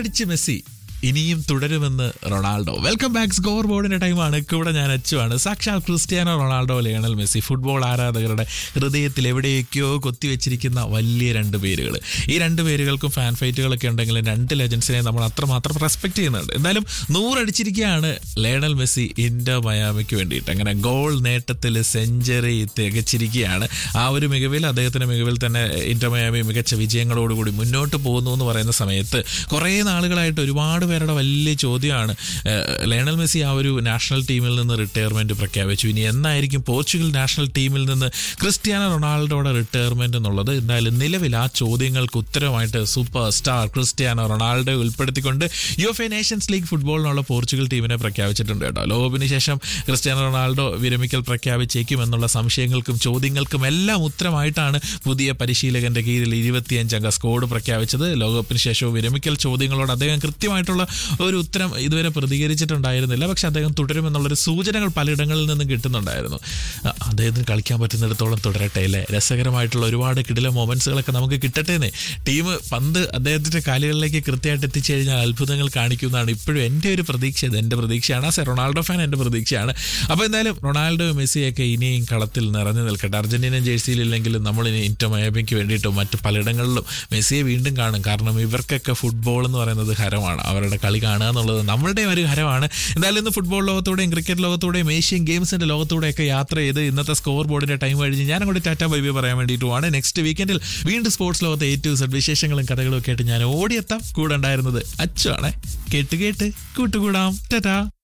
ഗോളടിച്ച് Messi ഇനിയും തുടരുമെന്ന് Ronaldo welcome back score ബോർഡിന്റെ ടൈമാണ് കൂടെ ഞാൻ അച്ചുവാണ് സാക്ഷാൽ Cristiano Ronaldo Lionel Messi football ആരാധകരുടെ ഹൃദയത്തിൽ എവിടെയൊക്കെയോ കൊത്തിവെച്ചിരിക്കുന്ന വലിയ രണ്ട് പേരുകൾ ഈ രണ്ട് പേരുകൾക്കും ഫാൻ ഫൈറ്റുകളൊക്കെ ഉണ്ടെങ്കിലും രണ്ട് ലെജൻസിനെ നമ്മൾ അത്രമാത്രം റെസ്പെക്ട് ചെയ്യുന്നുണ്ട് എന്തായാലും നൂറടിച്ചിരിക്കുകയാണ് ലയണൽ മെസ്സി ഇന്റർ മയാമിക്ക് വേണ്ടിയിട്ട് അങ്ങനെ ഗോൾ നേട്ടത്തിൽ സെഞ്ചുറി തികച്ചിരിക്കുകയാണ് ആ ഒരു മികവിൽ അദ്ദേഹത്തിന്റെ മികവിൽ തന്നെ ഇന്റർ മയാമി മികച്ച വിജയങ്ങളോടുകൂടി മുന്നോട്ട് പോകുന്നു എന്ന് പറയുന്ന സമയത്ത് കുറേ നാളുകളായിട്ട് ഒരുപാട് പേരുടെ വലിയ ചോദ്യമാണ് ഏഹ്, ലയണൽ മെസ്സി ആ ഒരു നാഷണൽ ടീമിൽ നിന്ന് റിട്ടയർമെന്റ് പ്രഖ്യാപിച്ചു ഇനി എന്നായിരിക്കും പോർച്ചുഗൽ നാഷണൽ ടീമിൽ നിന്ന് ക്രിസ്ത്യാനോ റൊണാൾഡോയുടെ റിട്ടയർമെന്റ് എന്നുള്ളത് എന്തായാലും നിലവിൽ ആ ചോദ്യങ്ങൾക്ക് ഉത്തരമായിട്ട് സൂപ്പർ സ്റ്റാർ ക്രിസ്ത്യാനോ റൊണാൾഡോ ഉൾപ്പെടുത്തിക്കൊണ്ട് U F A Nations League ഫുട്ബോളിനുള്ള പോർച്ചുഗൽ ടീമിനെ പ്രഖ്യാപിച്ചിട്ടുണ്ട് കേട്ടോ ലോകകപ്പിന് ശേഷം ക്രിസ്ത്യാനോ റൊണാൾഡോ വിരമിക്കൽ പ്രഖ്യാപിച്ചേക്കും എന്നുള്ള സംശയങ്ങൾക്കും ചോദ്യങ്ങൾക്കും എല്ലാം ഉത്തരമായിട്ടാണ് പുതിയ പരിശീലകന്റെ കീഴിൽ ഇരുപത്തിയഞ്ചംഗ സ്ക്വാഡ് പ്രഖ്യാപിച്ചത് ലോകകപ്പിന് ശേഷവും വിരമിക്കൽ ചോദ്യങ്ങളോട് അദ്ദേഹം കൃത്യമായിട്ടുള്ള ഒരു ഉത്തരം ഇതുവരെ പ്രതികരിച്ചിട്ടുണ്ടായിരുന്നില്ല പക്ഷെ അദ്ദേഹം തുടരുമെന്നുള്ളൊരു സൂചനകൾ പലയിടങ്ങളിൽ നിന്നും കിട്ടുന്നുണ്ടായിരുന്നു അ- അദ്ദേഹത്തിന് കളിക്കാൻ പറ്റുന്നിടത്തോളം തുടരട്ടെ അല്ലേ രസകരമായിട്ടുള്ള ഒരുപാട് കിടില മൊമെന്റ്സുകളൊക്കെ നമുക്ക് കിട്ടട്ടേന്നേ ടീം പന്ത് അദ്ദേഹത്തിന്റെ കാലുകളിലേക്ക് കൃത്യമായിട്ട് എത്തിച്ചു കഴിഞ്ഞാൽ അത്ഭുതങ്ങൾ കാണിക്കുന്നതാണ് ഇപ്പോഴും എൻ്റെ ഒരു പ്രതീക്ഷ ഇത് എൻ്റെ പ്രതീക്ഷയാണ് ആ റൊണാൾഡോ ഫാൻ എൻ്റെ പ്രതീക്ഷയാണ് അപ്പോൾ എന്തായാലും റൊണാൾഡോ മെസ്സിയൊക്കെ ഇനിയും കളത്തിൽ നിറഞ്ഞു നിൽക്കട്ടെ അർജന്റീനൻ ജേഴ്സിയിലില്ലെങ്കിലും നമ്മൾ ഇനി ഇന്റർ മയാബിക്ക് വേണ്ടിയിട്ടും മറ്റ് പലയിടങ്ങളിലും മെസ്സിയെ വീണ്ടും കാണും കാരണം ഇവർക്കൊക്കെ ഫുട്ബോൾ എന്ന് പറയുന്നത് ഹരമാണ് അവരുടെ കളി കാണുക എന്നുള്ളത് നമ്മളുടെ ഒരു ഹരമാണ് എന്തായാലും ഇന്ന് ഫുട്ബോൾ ലോകത്തൂടെയും ക്രിക്കറ്റ് ലോകത്തൂടെയും ഏഷ്യൻ ഗെയിംസിന്റെ ലോകത്തൂടെയൊക്കെ യാത്ര ചെയ്ത് ഇന്നത്തെ സ്കോർ ബോർഡിന്റെ ടൈം കഴിഞ്ഞ് ഞാൻ അങ്ങോട്ട് ടാറ്റ ബൈബി പറയാൻ വേണ്ടിയിട്ടുമാണ് നെക്സ്റ്റ് വീക്കെൻഡിൽ വീണ്ടും സ്പോർട്സ് ലോകത്തെ എ ടു സെഡ് വിശേഷങ്ങളും കഥകളും ഒക്കെ ആയിട്ട് ഞാൻ ഓടിയെത്താം കൂടെ ഉണ്ടായിരുന്നത് അച്ചുവാണേ കേട്ട് കേട്ട് കൂട്ടുകൂടാം ടാറ്റാ